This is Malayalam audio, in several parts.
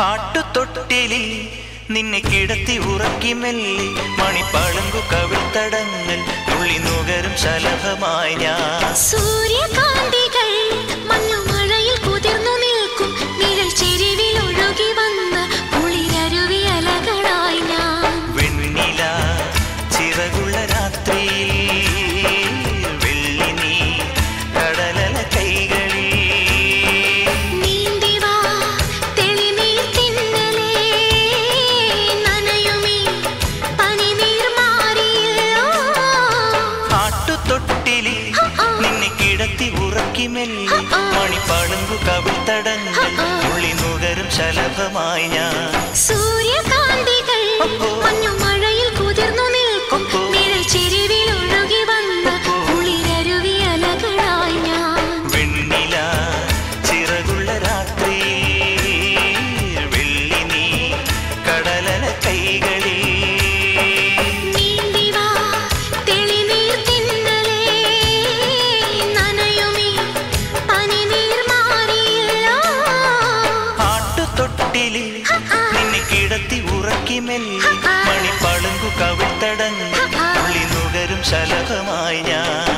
ആട്ടുതൊട്ടിലിൽ നിന്നെ കിടത്തി ഉറക്കി മെല്ലി മണിപ്പളുങ്കു കവിൾത്തടങ്ങൾ തുള്ളി നുകരും ശലഭമായി ഞാൻ സൂര്യകാന്തികൾ മഞ്ഞുമഴയിൽ കുതിർന്നു നിൽക്കും നിഴൽ ചെരുവിൽ ഒഴുകി വന്ന കുളിരരുവി അലകളായി ഞാൻ വെണ്ണില ചിറകുള്ള രാത്രിയിൽ വെള്ളി നീ കടലല കൈകളിൽ നീന്തിവാ തെളിനീർ തിന്നലേ നനയുമീ പനിനീർ മാറിയില്ലോ ആട്ടുതൊട്ടിലിൽ നിന്നെ കിടത്തി ഉറക്കി മെല്ലി മണിപ്പളുങ്കു കവിൾത്തടങ്ങൾ തുള്ളി നുകരും ശലഭമായി ഞാൻ സൂര്യകാന്തികൾ മഞ്ഞുമഴയിൽ കുതിർന്നു നിൽക്കും നിഴൽ ചെരുവിൽ ഒഴുകി വന്ന കുളിരരുവി അലകളായി ഞാൻ വെണ്ണില ചിറകുള്ള രാത്രിയിൽ വെള്ളി നീ കടലല കൈകളിൽ നീന്തിവാ തെളിനീർ തിന്നലേ നനയുമീ പനിനീർ മാറിയില്ലോ ആട്ടുതൊട്ടിലിൽ നിന്നെ കിടത്തി ഉറക്കി മെല്ലി മണിപ്പളുങ്കു കവിൾത്തടങ്ങൾ തുള്ളി നുകരും ശലഭമായി ഞാൻ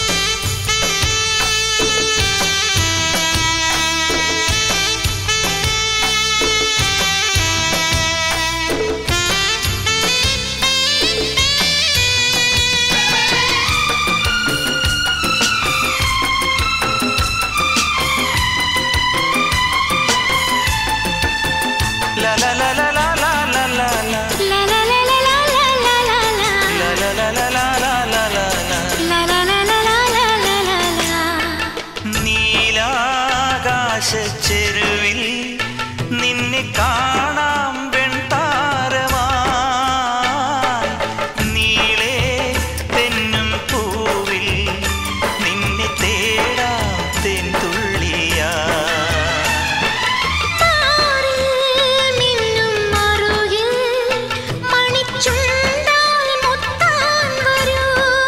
La la la la la la la la la ലാ ലാ ലാ ലാ ലാ ലാ ലാ ലാ ലാ. La la la la la la la la la ലാ ലാ ലാ ലാ ലാ ലാ ലാ ലാ ലാ. നീലാകാശച്ചെരുവിൽ നിന്നെ കാണാം വെൺതാരമായി നീളെ തെന്നും പൂവിൽ നിന്നെ തേടാം തെന്തുള്ളിയാ താരിൽ മിന്നും മറുകിൽ മണിച്ചുണ്ടാൽ മുത്താൻ വരൂ.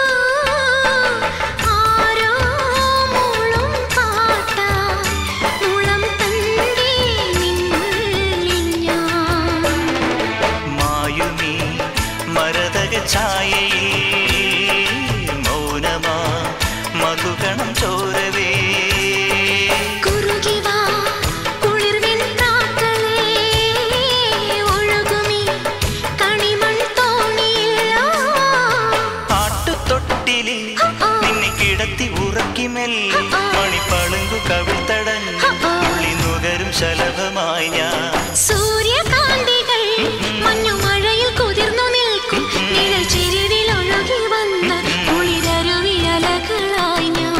ആരോ മൂളും പാട്ടായി മുളം തന്റെ നിന്നുള്ളിൽ ഞാൻ. മായുമീ മരതക ഛായയിൽ മൗനമാ മധുകണം ചോരവേ കുറുകിവാ കുളിർവിൻ പ്രാക്കളേ ഒഴുകുമീ കണിമൺ തോണിയില്ലോ ആട്ടുതൊട്ടിലിൽ നിന്നെ കിടത്തി ഉറക്കി മെല്ലി മണിപ്പളുങ്കു കവിൾത്തടങ്ങൾ തുള്ളി നുകരും ശലഭമായി ഞാൻ സൂര്യകാന്തികൾ മഞ്ഞുമഴയിൽ കുതിർന്നു നിൽക്കും നിഴൽ ചെരുവിൽ ഒഴുകി വന്ന കുളിരരുവി അലകളായി ഞാൻ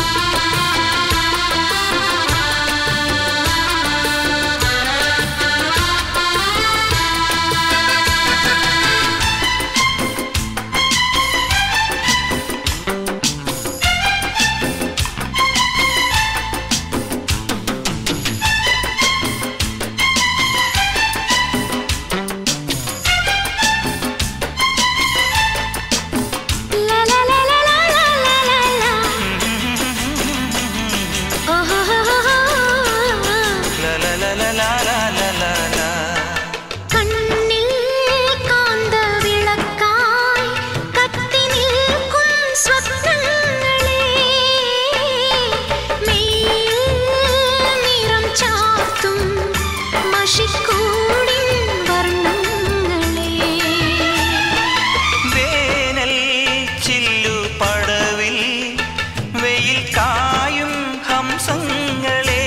ലാ ലാ ലാ ലാ ലാ ലാ ലാ ലാ ലാ. ഓഹോഹോഹോ. ല ല ല ല ല ല ല ല ല. കണ്ണിൽ കാന്തവിളക്കായി കത്തി നിൽക്കും സ്വപ്നങ്ങളെ മെയ്യിൽ നിറം ചാർത്തും മഷിക്കൂടിൻ വർണ്ണങ്ങളെ വേനൽ ചില്ലു പടവിൽ വെയിൽ കായും ഹംസങ്ങളെ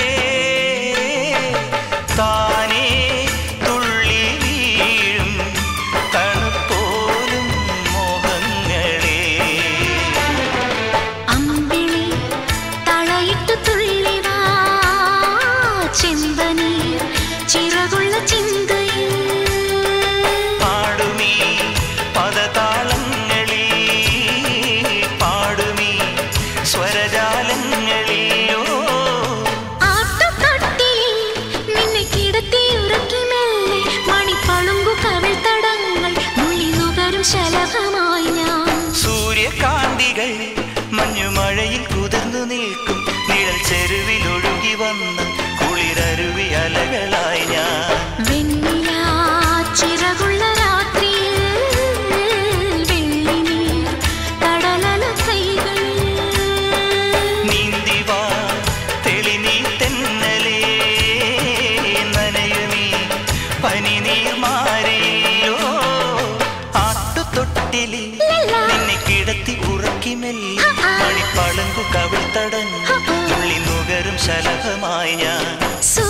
താനേ തുള്ളി വീഴും തണുപ്പോലും മോഹങ്ങളെ അമ്പിളി തളയിട്ടു തുള്ളിവാ ചെമ്പനീർ ചിറകുള്ള ചിന്തയിൽ പാടുമീ പദതാളങ്ങളിൽ പാടുമീ സ്വരജാലങ്ങളിലോ ആട്ടുതൊട്ടിയിൽ നിന്നെ കിടത്തി ഉറക്കി മെല്ലെ മണിപ്പളുങ്കു കവിൾ തടങ്ങൾ നുള്ളി നുകരും ശലഭമായി ഞാൻ സൂര്യകാന്തികൾ മഞ്ഞുമഴയിൽ കുതിർന്നു നിൽക്കും നിഴൽ ചെരുവിൽ ഒഴുകി വന്ന കുളിരരുവി അലകളായി ഞാൻ തടഞ്ഞു തുള്ളി നുകരും ശലഭമായി ഞാൻ സൂ